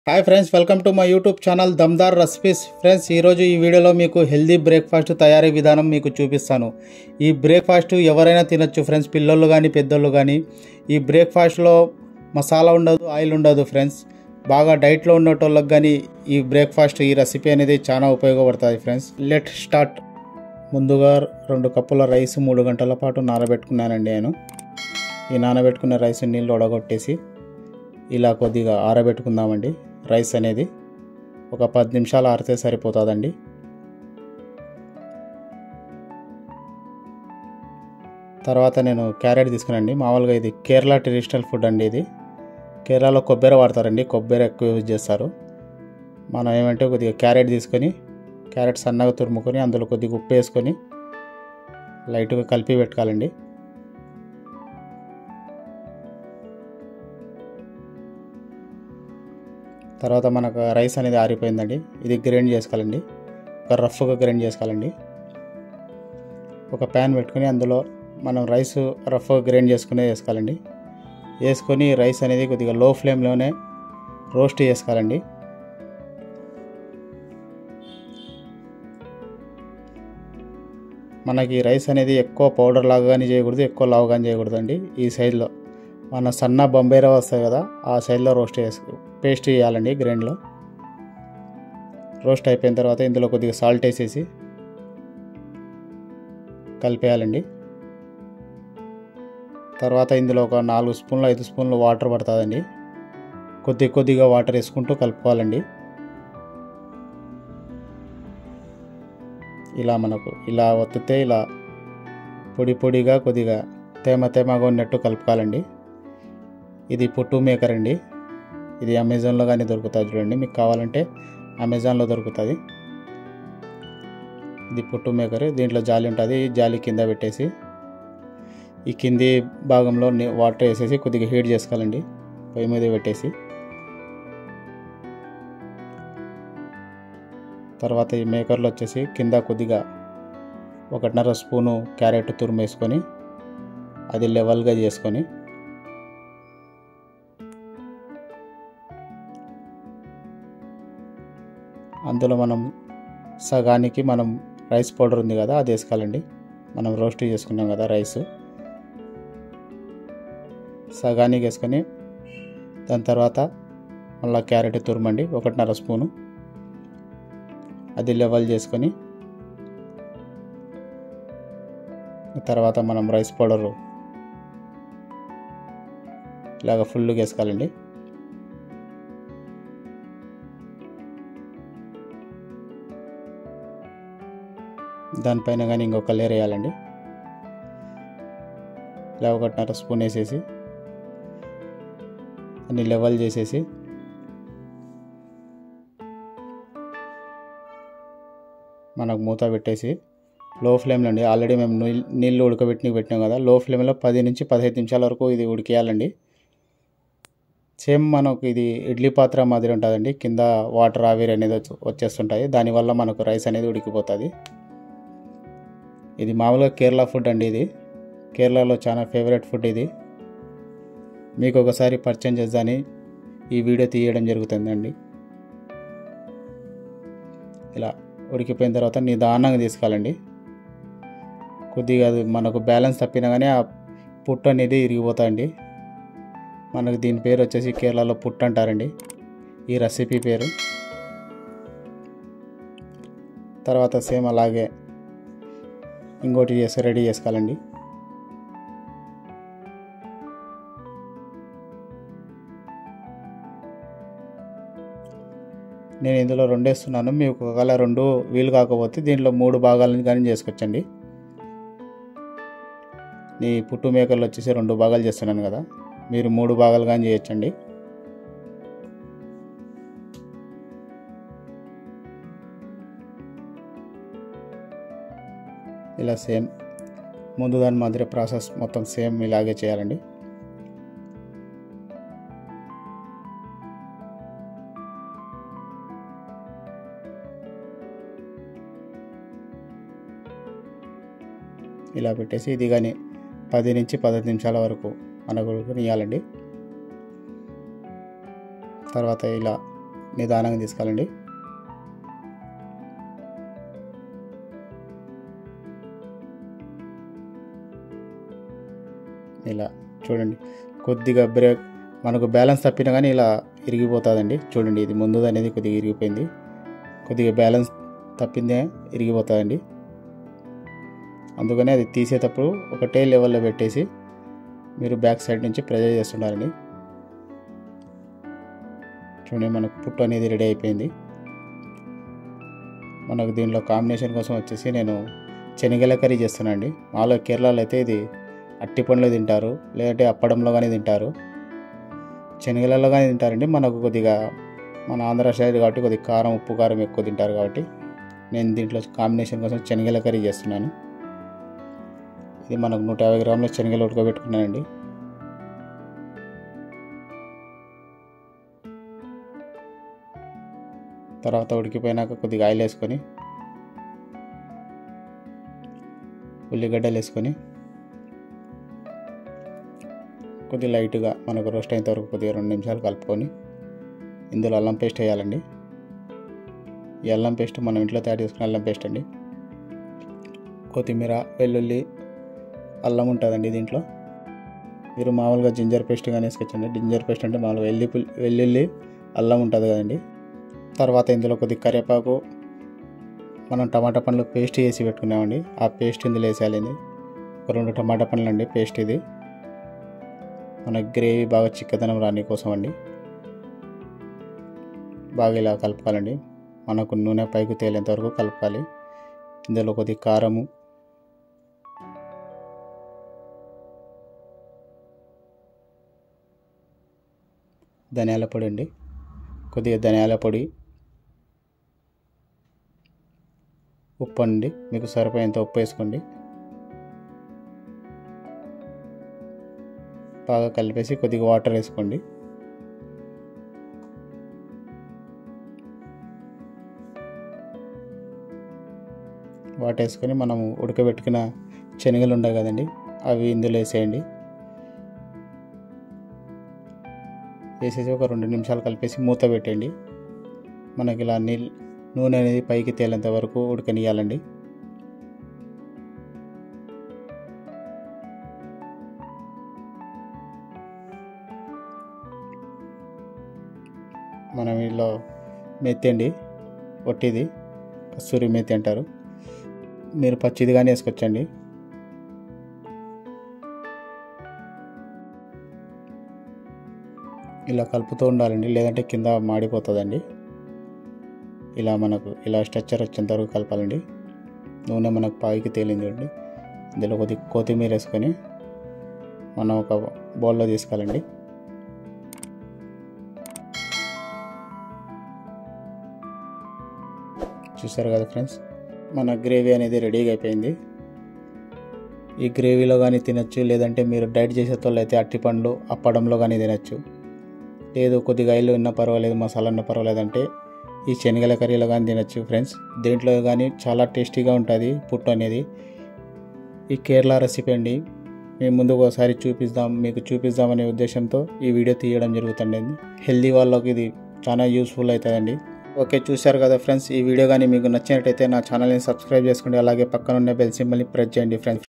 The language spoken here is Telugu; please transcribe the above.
hi friends welcome to my YouTube channel Damdar recipes friends ఈరోజు ఈ వీడియోలో మీకు హెల్దీ బ్రేక్ఫాస్ట్ తయారీ విధానం మీకు చూపిస్తాను ఈ బ్రేక్ఫాస్ట్ ఎవరైనా తినొచ్చు ఫ్రెండ్స్ పిల్లలు కానీ పెద్దోళ్ళు కానీ ఈ బ్రేక్ఫాస్ట్లో మసాలా ఉండదు ఆయిల్ ఉండదు ఫ్రెండ్స్ బాగా డైట్లో ఉండేటోళ్ళకి కానీ ఈ బ్రేక్ఫాస్ట్ ఈ రెసిపీ అనేది చాలా ఉపయోగపడుతుంది ఫ్రెండ్స్ లెట్ స్టార్ట్ ముందుగా రెండు కప్పుల రైస్ మూడు గంటల పాటు నానబెట్టుకున్నానండి నేను ఈ నానబెట్టుకున్న రైస్ నీళ్ళు ఒడగొట్టేసి ఇలా కొద్దిగా ఆరబెట్టుకుందామండి రైస్ అనేది ఒక పది నిమిషాలు ఆరితే సరిపోతుందండి తర్వాత నేను క్యారెట్ తీసుకున్నాండి మామూలుగా ఇది కేరళ ట్రెడిషనల్ ఫుడ్ అండి ఇది కేరళలో కొబ్బరి వాడతారండి కొబ్బరి ఎక్కువ యూజ్ చేస్తారు మనం ఏమంటే కొద్దిగా క్యారెట్ తీసుకొని క్యారెట్ సన్నగా తురుముకొని అందులో కొద్దిగా ఉప్పు వేసుకొని లైట్గా కలిపి పెట్టుకోవాలండి తర్వాత మనకు రైస్ అనేది ఆరిపోయిందండి ఇది గ్రైండ్ చేసుకోవాలండి ఒక రఫ్గా గ్రైండ్ చేసుకోవాలండి ఒక ప్యాన్ పెట్టుకొని అందులో మనం రైస్ రఫ్గా గ్రైండ్ చేసుకునే వేసుకోవాలండి వేసుకొని రైస్ అనేది కొద్దిగా లో ఫ్లేమ్లోనే రోస్ట్ చేసుకోవాలండి మనకి రైస్ అనేది ఎక్కువ పౌడర్ లాగా కానీ చేయకూడదు ఎక్కువ లావు కానీ చేయకూడదు అండి ఈ సైజులో మన సన్న బొంబాయి రవ్వ వస్తాయి కదా ఆ సైజులో రోస్ట్ చేసుకో పేస్ట్ చేయాలండి గ్రైండ్లో రోస్ట్ అయిపోయిన తర్వాత ఇందులో కొద్దిగా సాల్ట్ వేసేసి కలిపేయాలండి తర్వాత ఇందులో ఒక నాలుగు స్పూన్లు ఐదు స్పూన్లు వాటర్ పడుతుందండి కొద్ది కొద్దిగా వాటర్ వేసుకుంటూ కలుపుకోవాలండి ఇలా మనకు ఇలా ఒత్తితే ఇలా పొడి పొడిగా కొద్దిగా తేమ తేమగా ఉన్నట్టు కలుపుకోవాలండి ఇది పుట్టు మేకర్ అండి ఇది అమెజాన్లో కానీ దొరుకుతుంది చూడండి మీకు కావాలంటే అమెజాన్లో దొరుకుతుంది ఇది పుట్టు మేకర్ దీంట్లో జాలి ఉంటుంది జాలి కింద పెట్టేసి ఈ కింది భాగంలో వాటర్ వేసేసి కొద్దిగా హీట్ చేసుకోవాలండి పొయ్యి మీద పెట్టేసి తర్వాత ఈ మేకర్లో వచ్చేసి కింద కొద్దిగా ఒకటిన్నర స్పూను క్యారెట్ తురుము వేసుకొని అది లెవెల్గా చేసుకొని అందులో మనం సగానికి మనం రైస్ పౌడర్ ఉంది కదా అది వేసుకోవాలండి మనం రోస్ట్ చేసుకున్నాం కదా రైస్ సగానికి వేసుకొని దాని తర్వాత మళ్ళీ క్యారెట్ తురమండి ఒకటిన్నర స్పూను అది లెవెల్ చేసుకొని తర్వాత మనం రైస్ పౌడరు ఇలాగ ఫుల్గా వేసుకోవాలండి దానిపైన కానీ ఇంకొక లేయర్ వేయాలండి ఇలా ఒకటిన్నర స్పూన్ వేసేసి అన్ని లెవెల్ చేసేసి మనకు మూత పెట్టేసి లో ఫ్లేమ్లో అండి ఆల్రెడీ మేము నీళ్ళు ఉడకబెట్టి పెట్టినాం కదా లో ఫ్లేమ్లో పది నుంచి పదిహేను నిమిషాల వరకు ఇది ఉడికేయాలండి సేమ్ మనకు ఇది ఇడ్లీ పాత్ర మాదిరి ఉంటుందండి కింద వాటర్ ఆవిరి అనేది వచ్చేస్తుంటాయి దానివల్ల మనకు రైస్ అనేది ఉడికిపోతుంది ఇది మామూలుగా కేరళ ఫుడ్ అండి ఇది కేరళలో చాలా ఫేవరెట్ ఫుడ్ ఇది మీకు ఒకసారి పరిచయం చేద్దాని ఈ వీడియో తీయడం జరుగుతుందండి ఇలా ఉడికిపోయిన తర్వాత నిదానంగా తీసుకోవాలండి కొద్దిగా అది మనకు బ్యాలెన్స్ తప్పినా కానీ ఆ పుట్టు అనేది ఇరిగిపోతాయండి మనకు దీని పేరు వచ్చేసి కేరళలో పుట్టు అంటారండి ఈ రెసిపీ పేరు తర్వాత సేమ్ అలాగే ఇంకోటి చేసి రెడీ చేసుకోవాలండి నేను ఇందులో రెండు వేస్తున్నాను మీకు ఒకవేళ రెండు వీలు కాకపోతే దీంట్లో మూడు భాగాలను కానీ చేసుకోవచ్చండి నీ పుట్టు మేకర్లు వచ్చేసి రెండు భాగాలు చేస్తున్నాను కదా మీరు మూడు భాగాలు కానీ చేయొచ్చండి ఇలా సేమ్ ముందు దాని మాదిరి ప్రాసెస్ మొత్తం సేమ్ ఇలాగే చేయాలండి ఇలా పెట్టేసి ఇది కానీ పది నుంచి పదహైదు నిమిషాల వరకు మనకు ఉడకనియాలండి తర్వాత ఇలా నిదానంగా తీసుకోవాలండి ఇలా చూడండి కొద్దిగా బ్రేక్ మనకు బ్యాలెన్స్ తప్పినా కానీ ఇలా ఇరిగిపోతుందండి చూడండి ఇది ముందు అనేది కొద్దిగా ఇరిగిపోయింది కొద్దిగా బ్యాలెన్స్ తప్పిందే ఇరిగిపోతుందండి అందుకని అది తీసేటప్పుడు ఒకటే లెవెల్లో పెట్టేసి మీరు బ్యాక్ సైడ్ నుంచి ప్రెజర్ చేస్తున్నారండి చూడండి మనకు పుట్టు అనేది రెడీ అయిపోయింది మనకు దీనిలో కాంబినేషన్ కోసం వచ్చేసి నేను శనగల కర్రీ చేస్తున్నాను అండి మాలో కేరళలో అయితే ఇది అట్టి పండ్లు తింటారు లేదంటే అప్పడంలో కానీ తింటారు శనగలలో కానీ తింటారండి మనకు కొద్దిగా మన ఆంధ్ర సైడ్ కాబట్టి కొద్దిగా కారం ఉప్పు కారం ఎక్కువ తింటారు కాబట్టి నేను దీంట్లో కాంబినేషన్ కోసం శనగల కర్రీ చేస్తున్నాను ఇది మనకు నూట యాభై గ్రాముల శనగలు ఉడకబెట్టుకున్నానండి తర్వాత ఉడికిపోయినాక కొద్దిగా ఆయిల్ వేసుకొని ఉల్లిగడ్డలు వేసుకొని కొద్దిగా లైట్గా మనకు రోస్ట్ అయినంత వరకు కొద్దిగా రెండు నిమిషాలు కలుపుకొని ఇందులో అల్లం పేస్ట్ వేయాలండి ఈ అల్లం పేస్ట్ మనం ఇంట్లో తయారు చేసుకున్న అల్లం పేస్ట్ అండి కొత్తిమీర వెల్లుల్లి అల్లం ఉంటుందండి దీంట్లో మీరు మామూలుగా జింజర్ పేస్ట్ కానీ వేసుకొచ్చండి జింజర్ పేస్ట్ అంటే మామూలుగా వెల్లి వెల్లుల్లి అల్లం ఉంటుంది కదండి తర్వాత ఇందులో కొద్దిగా కరివేపాకు మనం టమాటా పండ్లు పేస్ట్ వేసి పెట్టుకున్నామండి ఆ పేస్ట్ ఇందులో వేసేయాలి ఒక రెండు టమాటా పండ్లు అండి పేస్ట్ ఇది మన గ్రేవీ బాగా చిక్కదనం రాని కోసం అండి బాగా ఇలా కలపాలండి మనకు నూనె పైకి తేలేంత వరకు కలపాలి ఇందులో కొద్దిగా కారము ధనియాల పొడి అండి కొద్దిగా ధనియాల పొడి ఉప్పు అండి మీకు సరిపోయేంత ఉప్పు వేసుకోండి బాగా కలిపేసి కొద్దిగా వాటర్ వేసుకోండి వాటర్ వేసుకొని మనము ఉడకబెట్టుకున్న శనగలు ఉన్నాయి కదండి అవి ఇందులో వేసేయండి వేసేసి ఒక రెండు నిమిషాలు కలిపేసి మూత పెట్టండి మనకి ఇలా నీళ్ళు నూనె అనేది పైకి తేలేంత వరకు ఉడకనియాలండి మనం ఇలా మెత్తి అండి ఒట్టిది కస్తూరి మెత్తి అంటారు మీరు పచ్చిది కానీ వేసుకోవచ్చండి ఇలా కలుపుతూ ఉండాలండి లేదంటే కింద మాడిపోతుందండి ఇలా మనకు ఇలా స్ట్రక్చర్ వచ్చేంత వరకు కలపాలండి నూనె మనకు పాయికి తేలింది చూడండి ఇందులో కొద్దిగా కొత్తిమీర వేసుకొని మనం ఒక బౌల్లో తీసుకోవాలండి చూసారు కదా ఫ్రెండ్స్ మన గ్రేవీ అనేది రెడీగా అయిపోయింది ఈ గ్రేవీలో కానీ తినచ్చు లేదంటే మీరు డైట్ చేసే వాళ్ళు అయితే అట్టి పండ్లు అప్పడంలో కానీ తినచ్చు లేదు కొద్దిగా ఆయిల్ ఉన్నా పర్వాలేదు మసాలా ఉన్నా పర్వాలేదు అంటే ఈ శనగల కర్రీలో కానీ తినచ్చు ఫ్రెండ్స్ దీంట్లో కానీ చాలా టేస్టీగా ఉంటుంది పుట్టు అనేది ఈ కేరళ రెసిపీ అండి మేము ముందుకు ఒకసారి చూపిస్తాం మీకు చూపిస్తామనే ఉద్దేశంతో ఈ వీడియో తీయడం జరుగుతుంది హెల్దీ వాళ్ళకి ఇది చాలా యూస్ఫుల్ అవుతుందండి ఓకే చూశారు కదా ఫ్రెండ్స్ ఈ వీడియో కానీ మీకు నచ్చినట్టయితే నా ఛానల్ని సబ్స్క్రైబ్ చేసుకోండి అలాగే పక్కన ఉన్న బెల్ సింబల్ని ప్రెస్ చేయండి ఫ్రెండ్స్